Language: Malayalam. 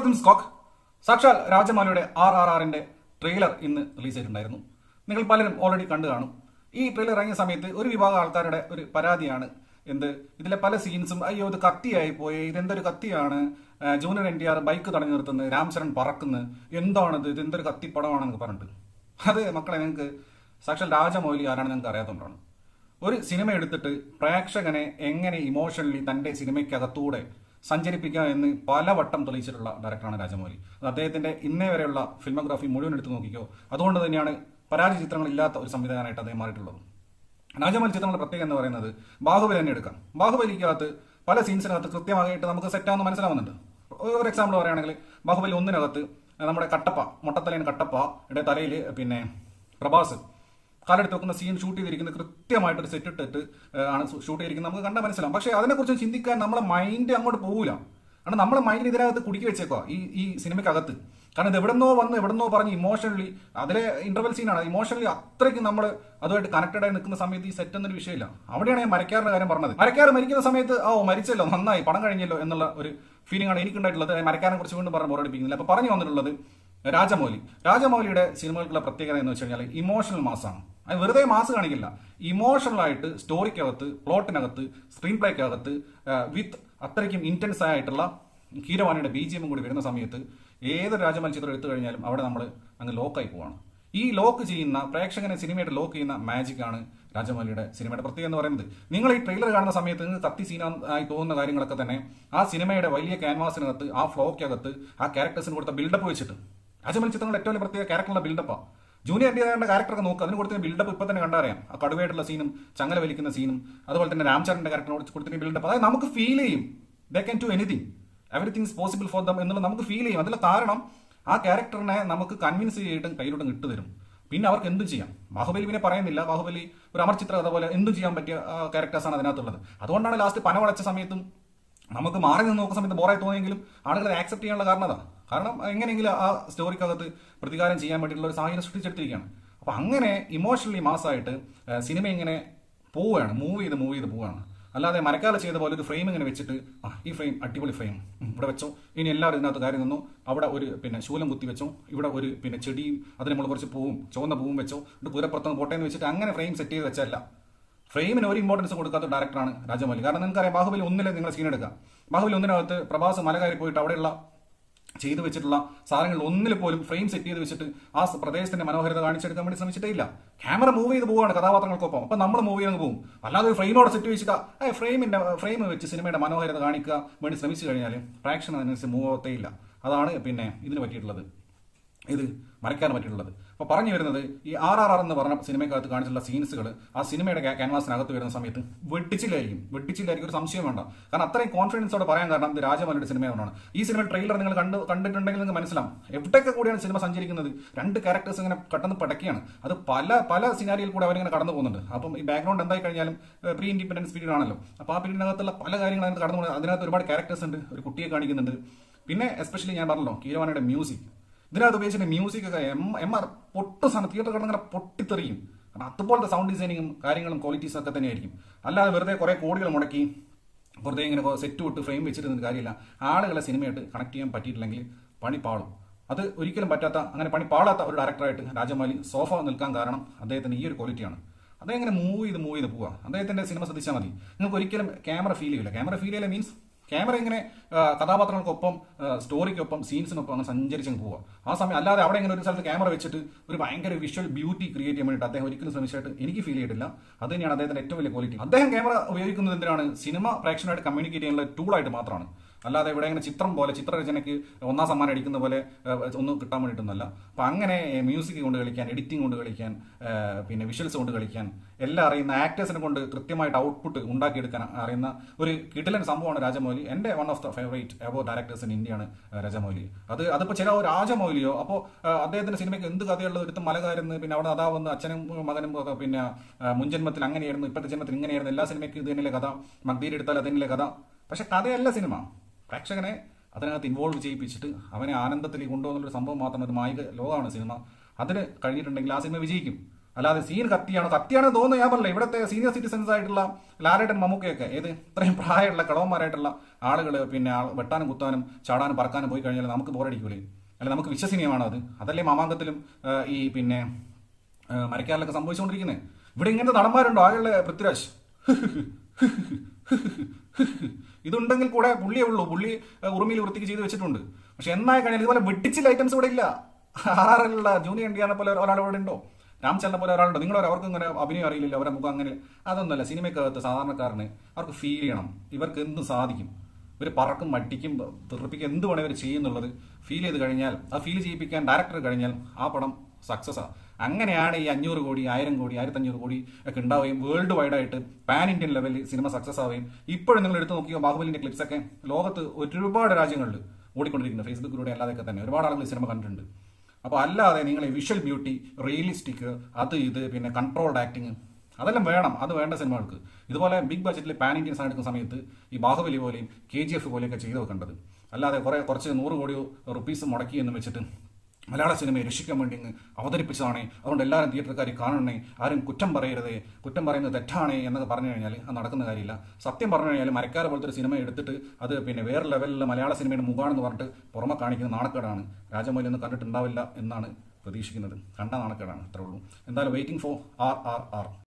ഫിലിം സ്കോക്ക് സാക്ഷാൽ രാജമൗലിയുടെ ആർ ആർ ആറിന്റെ ട്രെയിലർ ഇന്ന് റിലീസ് ചെയ്തിട്ടുണ്ടായിരുന്നു നിങ്ങൾ പലരും ഓൾറെഡി കണ്ടു കാണും ഈ ട്രെയിലർ ഇറങ്ങിയ സമയത്ത് ഒരു വിഭാഗം ആൾക്കാരുടെ ഒരു പരാതിയാണ് എന്ത് ഇതിലെ പല സീൻസും അയ്യോ ഇത് കത്തിയായി പോയി ഇതെന്തൊരു കത്തിയാണ് ആ, junior N T R bike തടഞ്ഞു നിർത്തുന്നത് രാംചരൺ പറക്കുന്നത് എന്താണിത് ഇത് എന്തൊരു കത്തിപ്പടമാണെന്ന് പറഞ്ഞിട്ട് അത് മക്കളെ നിങ്ങൾക്ക് സാക്ഷാൽ രാജമൗലി ആരാണ് നിങ്ങൾക്ക് അറിയാത്തതുകൊണ്ടാണ് ഒരു സിനിമ എടുത്തിട്ട് പ്രേക്ഷകനെ എങ്ങനെ ഇമോഷണലി തന്റെ സിനിമയ്ക്കകത്തൂടെ സഞ്ചരിപ്പിക്കാം എന്ന് പലവട്ടം തെളിയിച്ചിട്ടുള്ള ഡയറക്ടറാണ് രാജമൗലി അത് അദ്ദേഹത്തിന്റെ ഇന്നേ വരെയുള്ള ഫിൽമോഗ്രാഫി മുഴുവൻ എടുത്ത് നോക്കിക്കോ അതുകൊണ്ട് തന്നെയാണ് പരാജയ ചിത്രങ്ങൾ ഇല്ലാത്ത ഒരു സംവിധാനമായിട്ട് അദ്ദേഹം മാറിയിട്ടുള്ളത് രാജമൗലി ചിത്രങ്ങളുടെ പ്രത്യേകത എന്ന് പറയുന്നത് ബാഹുബലി തന്നെ എടുക്കാം ബാഹുബലിക്കകത്ത് പല സീൻസിനകത്ത് കൃത്യമായിട്ട് നമുക്ക് സെറ്റാവുന്ന മനസ്സിലാവുന്നുണ്ട് ഒരു എക്സാമ്പിൾ പറയുകയാണെങ്കിൽ ബാഹുബലി ഒന്നിനകത്ത് നമ്മുടെ കട്ടപ്പ മൊട്ടത്തലേൻ കട്ടപ്പയുടെ തലയിൽ പിന്നെ പ്രഭാസ് കാലെടുത്ത് വെക്കുന്ന സീൻ ഷൂട്ട് ചെയ്തിരിക്കുന്നത് കൃത്യമായിട്ട് ഒരു സെറ്റ് ഇട്ടിട്ട് ഏഹ്, ആണ് ഷൂട്ട് ചെയ്തിരിക്കുന്നത് നമുക്ക് കണ്ടാൽ മനസ്സിലാവും പക്ഷേ അതിനെക്കുറിച്ച് ചിന്തിക്കാൻ നമ്മളെ മൈൻഡ് അങ്ങോട്ട് പോകില്ല കാരണം നമ്മളെ മൈൻഡ് ഇതിനകത്ത് കുടുക്കി വെച്ചേക്കുക ഈ ഈ സിനിമയ്ക്കകത്ത് കാരണം ഇത് എവിടെന്നോ വന്ന് എവിടെന്നോ പറഞ്ഞ് ഇമോഷണലി അതിലെ ഇന്റർവെൽ സീനാണ് ഇമോഷണലി അത്രയ്ക്ക് നമ്മൾ അതുമായിട്ട് കണക്റ്റഡ് ആയി നിൽക്കുന്ന സമയത്ത് ഈ സെറ്റ് എന്നൊരു വിഷയമില്ല അവിടെയാണ് ഞാൻ മരക്കാറിന്റെ കാര്യം പറഞ്ഞത് മരക്കാർ മരിക്കുന്ന സമയത്ത് ഓ മരിച്ചല്ലോ നന്നായി പടം കഴിഞ്ഞല്ലോ എന്നുള്ള ഒരു ഫീലിംഗ് ആണ് എനിക്കുണ്ടായിട്ടുള്ളത് മരക്കാരനെ കുറിച്ച് വീണ്ടും പറഞ്ഞ് ബോറടിപ്പിക്കുന്നില്ല അപ്പൊ പറഞ്ഞു വന്നിട്ടുള്ളത് രാജമൗലി രാജമൗലിയുടെ സിനിമകൾക്കുള്ള പ്രത്യേകത എന്ന് വെച്ച് കഴിഞ്ഞാൽ ഇമോഷണൽ മാസാണ് അത് വെറുതെ മാസ് കാണിക്കില്ല ഇമോഷണൽ ആയിട്ട് സ്റ്റോറിക്കകത്ത് പ്ലോട്ടിനകത്ത് സ്ക്രീൻ പ്ലേക്കകത്ത് വിത്ത് അത്രയ്ക്കും ഇന്റൻസ് ആയിട്ടുള്ള കീരവാണിയുടെ ബി ജി എമ്മും കൂടി വരുന്ന സമയത്ത് ഏതൊരു രാജമൗലി ചിത്രം എടുത്തു കഴിഞ്ഞാലും അവിടെ നമ്മൾ അങ്ങ് ലോക്കായി പോവാണ് ഈ ലോക്ക് ചെയ്യുന്ന പ്രേക്ഷകനെ സിനിമയായിട്ട് ലോക്ക് ചെയ്യുന്ന മാജിക് ആണ് രാജമൗലിയുടെ സിനിമയുടെ പ്രത്യേകത എന്ന് പറയുന്നത് നിങ്ങൾ ഈ ട്രെയിലർ കാണുന്ന സമയത്ത് നിങ്ങൾക്ക് കത്തി സീന ആയി തോന്നുന്ന കാര്യങ്ങളൊക്കെ തന്നെ ആ സിനിമയുടെ വലിയ ക്യാൻവാസിനകത്ത് ആ ഫ്ലോക്കകത്ത് ആ ക്യാരക്ടേഴ്സിന് കൊടുത്ത ബിൽഡപ്പ് വെച്ചിട്ട് രാജമൗലി ചിത്രങ്ങളുടെ ഏറ്റവും വലിയ പ്രത്യേക ക്യാരക്ടറുള്ള ബിൽഡപ്പാ ജൂനിയർ ഇന്ത്യയുടെ ക്യാരക്ടറൊക്കെ നോക്കുക അതിന് കൊടുത്ത ബിൽഡപ്പ് ഇപ്പൊ തന്നെ കണ്ടറിയാം ആ കടുവയായിട്ടുള്ള സീനും ചങ്ങല വലിക്കുന്ന സീനും അതുപോലെ തന്നെ രാംചരന്റെ ക്യാരക്ടറിനോട് കൊടുത്തിട്ട് ബിൽഡപ്പ് അതായത് നമുക്ക് ഫീൽ ചെയ്യും they can to anything everything is possible for them എന്നുള്ളത് നമുക്ക് ഫീൽ ചെയ്യും അതിലെ കാരണം ആ ക്യാരക്ടറിനെ നമുക്ക് കൺവിൻസ് ചെയ്തിട്ടും കയ്യിലോട്ടും ഇട്ട് തരും പിന്നെ അവർക്ക് എന്തും ചെയ്യാം ബാഹുബലി പിന്നെ പറയുന്നില്ല ബാഹുബലി ഒരു അമർ ചിത്ര കഥ പോലെ എന്തും ചെയ്യാൻ പറ്റിയ ക്യാരക്ടേഴ്സാണ് അതിനകത്തുള്ളത് അതുകൊണ്ടാണ് ലാസ്റ്റ് പന വളച്ച സമയത്തും നമുക്ക് മാറി നിന്ന് നോക്കുന്ന സമയത്ത് ബോറായി തോന്നിയെങ്കിലും ആളുകൾ ആക്സെപ്റ്റ് ചെയ്യാനുള്ള കാരണം അതാ കാരണം എങ്ങനെയെങ്കിലും ആ സ്റ്റോറിക്കകത്ത് പ്രതികാരം ചെയ്യാൻ വേണ്ടിയിട്ടുള്ള ഒരു സാഹചര്യം സൃഷ്ടിച്ചെടുത്തിരിക്കുകയാണ് അപ്പൊ അങ്ങനെ ഇമോഷണലി മാസമായിട്ട് സിനിമ ഇങ്ങനെ പോവുകയാണ് മൂവ് ചെയ്ത് മൂവ് ചെയ്ത് പോവുകയാണ് അല്ലാതെ മരക്കാല ചെയ്ത പോലെ ഒരു ഫ്രെയിം ഇങ്ങനെ വെച്ചിട്ട് ആ ഈ ഫ്രെയിം അടിപൊളി ഫ്രെയിം ഇവിടെ വെച്ചോ ഇനി എല്ലാവരും ഇതിനകത്ത് കാര്യം നിന്നു അവിടെ ഒരു പിന്നെ ശൂലം കുത്തി വെച്ചോ ഇവിടെ ഒരു പിന്നെ ചെടിയും അതിന് നമ്മൾ കുറച്ച് പൂവും ചുവന്ന പൂവും വെച്ചോ ഇത് പൂരപ്പുറത്തുനിന്ന് പോട്ടേന്ന് വെച്ചിട്ട് അങ്ങനെ ഫ്രെയിം സെറ്റ് ചെയ്ത് വെച്ചല്ല ഫ്രെയിമിന് ഒരു ഇമ്പോർട്ടൻസ് കൊടുക്കാത്ത ഡയറക്ടറാണ് രാജമൗലി കാരണം നിങ്ങൾക്കറിയാം ബാഹുബലി ഒന്നിലെ നിങ്ങൾ സീൻ എടുക്കാം ബാഹുബലി ഒന്നിനകത്ത് പ്രഭാസ് മല കയറി പോയിട്ട് അവിടെയുള്ള ചെയ്തു വെച്ചിട്ടുള്ള സാധനങ്ങൾ ഒന്നിൽ പോലും ഫ്രെയിം സെറ്റ് ചെയ്ത് വെച്ചിട്ട് ആ സ- പ്രദേശത്തിന്റെ മനോഹരത കാണിച്ചെടുക്കാൻ വേണ്ടി ശ്രമിച്ചിട്ടേ ഇല്ല ക്യാമറ മൂവ് ചെയ്ത് പോവാണ് കഥാപാത്രങ്ങൾക്കൊപ്പം അപ്പൊ നമ്മൾ മൂവ് ചെയ്ത് പോകും അല്ലാതെ ഒരു ഫ്രെയിമോടെ സെറ്റ് വെച്ചിട്ട് ആ ഫ്രെയിമിന്റെ ഫ്രെയിം വെച്ച് സിനിമയുടെ മനോഹരത കാണിക്കുക വേണ്ടി ശ്രമിച്ചു കഴിഞ്ഞാൽ പ്രേക്ഷകൻ അതിനനുസരിച്ച് മൂവ് ആവത്തേ ഇല്ല അതാണ് പിന്നെ ഇതിന് പറ്റിയിട്ടുള്ളത് ഇത് മറയ്ക്കാൻ പറ്റിയിട്ടുള്ളത് അപ്പൊ പറഞ്ഞു വരുന്നത് ഈ ആർ ആർ ആർ എന്ന് പറഞ്ഞ സിനിമയ്ക്കകത്ത് കാണിച്ചിട്ടുള്ള സീൻസുകൾ ആ സിനിമയുടെ ക്യാൻവാസിനകത്ത് വരുന്ന സമയത്ത് വെട്ടിച്ചില്ലായിരിക്കും വെട്ടിച്ചില്ലായിരിക്കും ഒരു സംശയം വേണ്ട കാരണം അത്രയും കോൺഫിഡൻസോടെ പറയാൻ കാരണം ഇത് രാജമൗലിയുടെ സിനിമയോടാണ് ഈ സിനിമ ട്രെയിലർ നിങ്ങൾ കണ്ട് കണ്ടിട്ടുണ്ടെങ്കിൽ നിങ്ങൾക്ക് മനസ്സിലാവും എവിടെയൊക്കെ കൂടിയാണ് സിനിമ സഞ്ചരിക്കുന്നത് രണ്ട് ക്യാരക്ടേഴ്സ് ഇങ്ങനെ പെട്ടെന്ന് പടക്കുകയാണ് അത് പല പല സിനാരിയിൽ കൂടെ അവരിങ്ങനെ കടന്നു പോകുന്നുണ്ട് അപ്പം ഈ ബാക്ക്ഗ്രൗണ്ട് എന്തായി കഴിഞ്ഞാലും പ്രീ ഇൻഡിപെൻഡൻസ് പീരീഡ് ആണല്ലോ അപ്പോൾ ആ പീരീഡിനകത്തുള്ള പല കാര്യങ്ങളും അതിനകത്ത് കടന്നു പോകുന്നത് അതിനകത്ത് ഒരുപാട് ക്യാരക്ടേഴ്സ് ഉണ്ട് ഒരു കുട്ടിയെ കാണിക്കുന്നുണ്ട് പിന്നെ എസ്പെഷ്യലി ഞാൻ പറഞ്ഞല്ലോ കീരവാണിയുടെ മ്യൂസിക് ഇതിനകത്ത് ഉപയോഗിച്ചിട്ട് മ്യൂസിക് ഒക്കെ എം എം ആർ പൊട്ടു സാധനം തിയേറ്റർ കിടന്നിങ്ങനെ പൊട്ടിത്തെറിയും കാരണം അതുപോലത്തെ സൗണ്ട് ഡിസൈനിങ്ങും കാര്യങ്ങളും ക്വാളിറ്റീസും ഒക്കെ തന്നെയായിരിക്കും അല്ലാതെ വെറുതെ കുറെ കോടികൾ മുടക്കി വെറുതെ ഇങ്ങനെ സെറ്റ് വിട്ട് ഫ്രെയിം വെച്ചിരുന്ന കാര്യമില്ല ആളുകളെ സിനിമയായിട്ട് കണക്ട് ചെയ്യാൻ പറ്റിയിട്ടില്ലെങ്കിൽ പണി പാളും അത് ഒരിക്കലും പറ്റാത്ത അങ്ങനെ പണി പാടാത്ത ഒരു ഡയറക്ടറായിട്ട് രാജമൗലി സോഫ നിൽക്കാൻ കാരണം അദ്ദേഹത്തിന്റെ ഈ ഒരു ക്വാളിറ്റിയാണ് അദ്ദേഹം ഇങ്ങനെ മൂവ് ചെയ്ത് മൂവ് ചെയ്ത് പോവുക അദ്ദേഹത്തിന്റെ സിനിമ ശ്രദ്ധിച്ചാൽ മതി നിങ്ങൾക്ക് ഒരിക്കലും ക്യാമറ ഫീൽ ചെയ്യില്ല ക്യാമറ ഫീൽ ചെയ്യില്ല മീൻസ് ക്യാമറ ഇങ്ങനെ ആ, കഥാപാത്രങ്ങൾക്കൊപ്പം ആ, സ്റ്റോറിക്കൊപ്പം സീൻസിനൊപ്പം അങ്ങനെ സഞ്ചരിച്ചങ്ങ് പോവുക ആ സമയം അല്ലാതെ അവിടെ ഇങ്ങനെ ഒരു സ്ഥലത്ത് ക്യാമറ വെച്ചിട്ട് ഒരു ഭയങ്കര വിഷ്വൽ ബ്യൂട്ടി ക്രിയേറ്റ് ചെയ്യാൻ വേണ്ടിയിട്ട് അദ്ദേഹം ഒരിക്കലും ശ്രമിച്ചായിട്ട് എനിക്ക് ഫീൽ ചെയ്തിട്ടില്ല അത് തന്നെയാണ് അദ്ദേഹത്തിന്റെ ഏറ്റവും വലിയ ക്വാളിറ്റി അദ്ദേഹം ക്യാമറ ഉപയോഗിക്കുന്നത് എന്തിനാണ് സിനിമ പ്രേക്ഷകനായിട്ട് കമ്മ്യൂണിക്കേറ്റ് ചെയ്യാനുള്ള ടൂളായിട്ട് മാത്രമാണ് അല്ലാതെ ഇവിടെ ഇങ്ങനെ ചിത്രം പോലെ ചിത്രരചനയ്ക്ക് ഒന്നാം സമ്മാനം അടിക്കുന്ന പോലെ ഏഹ്, ഒന്നും കിട്ടാൻ വേണ്ടിയിട്ടൊന്നല്ല അപ്പൊ അങ്ങനെ മ്യൂസിക് കൊണ്ട് കളിക്കാൻ എഡിറ്റിംഗ് കൊണ്ട് കളിക്കാൻ ഏഹ്, പിന്നെ വിഷ്വൽസ് കൊണ്ട് കളിക്കാൻ എല്ലാം അറിയുന്ന ആക്ടേഴ്സിനെ കൊണ്ട് കൃത്യമായിട്ട് ഔട്ട്പുട്ട് ഉണ്ടാക്കിയെടുക്കാൻ അറിയുന്ന ഒരു കിടിലൻ സംഭവമാണ് രാജമൗലി എന്റെ വൺ ഓഫ് ദ ഫേവറേറ്റ് എവോ ഡയറക്ടേഴ്സ് ഇൻ ഇന്ത്യയാണ് ഏഹ്, രാജമൗലി അത് അതിപ്പോ ചില ഒരു രാജമൗലിയോ അപ്പോൾ അദ്ദേഹത്തിന്റെ സിനിമയ്ക്ക് എന്ത് കഥയുള്ളത് ഒരുത്ത മലകാരെന്ന് പിന്നെ അവിടെ അതാ വന്ന് അച്ഛനും മകനും ഒക്കെ പിന്നെ ആ, മുൻജന്മത്തിൽ അങ്ങനെയായിരുന്നു ഇപ്പോഴത്തെ ജന്മത്തിൽ ഇങ്ങനെയായിരുന്നു എല്ലാ സിനിമയ്ക്കും ഇത് തന്നെയല്ലേ കഥ മഗ്ദീർ എടുത്താൽ അത് തന്നെയല്ലേ കഥ പക്ഷെ കഥയല്ല സിനിമ പ്രേക്ഷകനെ അതിനകത്ത് ഇൻവോൾവ് ചെയ്യിപ്പിച്ചിട്ട് അവനെ ആനന്ദത്തിൽ കൊണ്ടുപോകുന്ന ഒരു സംഭവം മാത്രം ഒരു മായിക ലോകമാണ് സിനിമ അതിന് കഴിഞ്ഞിട്ടുണ്ടെങ്കിൽ ആ സിനിമ വിജയിക്കും അല്ലാതെ സീൻ കത്തിയാണോ കത്തിയാണോ തോന്നുന്നു ഞാൻ പറഞ്ഞില്ല ഇവിടുത്തെ സീനിയർ സിറ്റിസൺസ് ആയിട്ടുള്ള ലാലേട്ടൻ മമ്മൂക്കയൊക്കെ ഏത് ഇത്രയും പ്രായമുള്ള കളവന്മാരായിട്ടുള്ള ആളുകൾ പിന്നെ ആൾ വെട്ടാനും കുത്താനും ചാടാനും പറക്കാനും പോയി കഴിഞ്ഞാൽ നമുക്ക് ബോറടിക്കൂലേ അല്ല നമുക്ക് വിശ്വസനീയമാണോ അത് അതല്ലേ മാമാങ്കത്തിലും ആ, ഈ പിന്നെ ആ, മരക്കാരിലൊക്കെ സംഭവിച്ചുകൊണ്ടിരിക്കുന്നത് ഇവിടെ ഇങ്ങനത്തെ നടന്മാരുണ്ടോ ആകെയുള്ള പൃഥ്വിരാജ് ഇതുണ്ടെങ്കിൽ കൂടെ പുള്ളിയേ ഉള്ളൂ പുള്ളി ആ, ഉറുമിയിൽ വൃത്തിക്ക് ചെയ്ത് വെച്ചിട്ടുണ്ട് പക്ഷെ എന്നായി കഴിഞ്ഞാൽ ഇതുപോലെ വെട്ടിച്ചിൽ ഐറ്റംസ് ഇവിടെ ഇല്ല ആറിലുള്ള ജൂനിയർ ഇന്ത്യാനെ പോലെ ഒരാൾ ഇവിടെ ഉണ്ടോ രാംചന്ദ്രനെ പോലെ ഒരാളുണ്ടോ നിങ്ങൾ അവർക്ക് ഇങ്ങനെ അഭിനയം അറിയില്ല അവരുടെ മുഖം അങ്ങനെ അതൊന്നുമല്ല സിനിമയ്ക്കകത്ത് സാധാരണക്കാരന് അവർക്ക് ഫീൽ ചെയ്യണം ഇവർക്ക് എന്തും സാധിക്കും ഇവർ പറക്കും മട്ടിക്കും തെറിപ്പിക്കും എന്ത് വേണേ ഇവർ ചെയ്യുന്നുള്ളത് ഫീൽ ചെയ്ത് കഴിഞ്ഞാൽ അത് ഫീൽ ചെയ്യിപ്പിക്കാൻ ഡയറക്ടർ കഴിഞ്ഞാൽ ആ പടം സക്സസ് ആ അങ്ങനെയാണ് ഈ അഞ്ഞൂറ് കോടി ആയിരം കോടി ആയിരത്തഞ്ഞൂറ് കോടി ഒക്കെ ഉണ്ടാവുകയും വേൾഡ് വൈഡ് ആയിട്ട് പാൻ ഇന്ത്യൻ ലെവലിൽ സിനിമ സക്സസ് ആവുകയും ഇപ്പോഴും നിങ്ങൾ എടുത്തു നോക്കിയോ ബാഹുബലിന്റെ ക്ലിപ്സ് ഒക്കെ ലോകത്ത് ഒരുപാട് രാജ്യങ്ങളിൽ ഓടിക്കൊണ്ടിരിക്കുന്നു ഫേസ്ബുക്കിലൂടെ അല്ലാതെയൊക്കെ തന്നെ ഒരുപാട് ആളുകൾ ഈ സിനിമ കണ്ടിട്ടുണ്ട് അപ്പോൾ അല്ലാതെ നിങ്ങൾ ഈ വിഷ്വൽ ബ്യൂട്ടി റിയലിസ്റ്റിക് അത് ഇത് പിന്നെ കൺട്രോൾഡ് ആക്ടിങ് അതെല്ലാം വേണം അത് വേണ്ട സിനിമകൾക്ക് ഇതുപോലെ ബിഗ് ബഡ്ജറ്റിൽ പാൻ ഇന്ത്യൻസ് എടുക്കുന്ന സമയത്ത് ഈ ബാഹുബലി പോലെയും കെ ജി എഫ് പോലെയൊക്കെ ചെയ്തു വെക്കേണ്ടത് അല്ലാതെ കുറെ കുറച്ച് നൂറ് കോടി റുപ്പീസ് മുടക്കി എന്ന് വെച്ചിട്ട് മലയാള സിനിമയെ രക്ഷിക്കാൻ വേണ്ടി ഇങ്ങ് അവതരിപ്പിച്ചതാണ് അതുകൊണ്ട് എല്ലാവരും തിയേറ്റർക്കാർ കാണണേ ആരും കുറ്റം പറയരുതേ കുറ്റം പറയുന്നത് തെറ്റാണേ എന്നൊക്കെ പറഞ്ഞു കഴിഞ്ഞാൽ അത് നടക്കുന്ന കാര്യമില്ല സത്യം പറഞ്ഞു കഴിഞ്ഞാൽ മരക്കാര പോലത്തെ ഒരു സിനിമ എടുത്തിട്ട് അത് പിന്നെ വേറെ ലെവലിൽ മലയാള സിനിമയുടെ മുഖാണെന്ന് പറഞ്ഞിട്ട് പുറമെ കാണിക്കുന്ന നാണക്കേടാണ് രാജമൗലി ഒന്നും കണ്ടിട്ടുണ്ടാവില്ല എന്നാണ് പ്രതീക്ഷിക്കുന്നത് കണ്ട നാണക്കേടാണ് അത്രേ ഉള്ളൂ എന്തായാലും waiting for R R R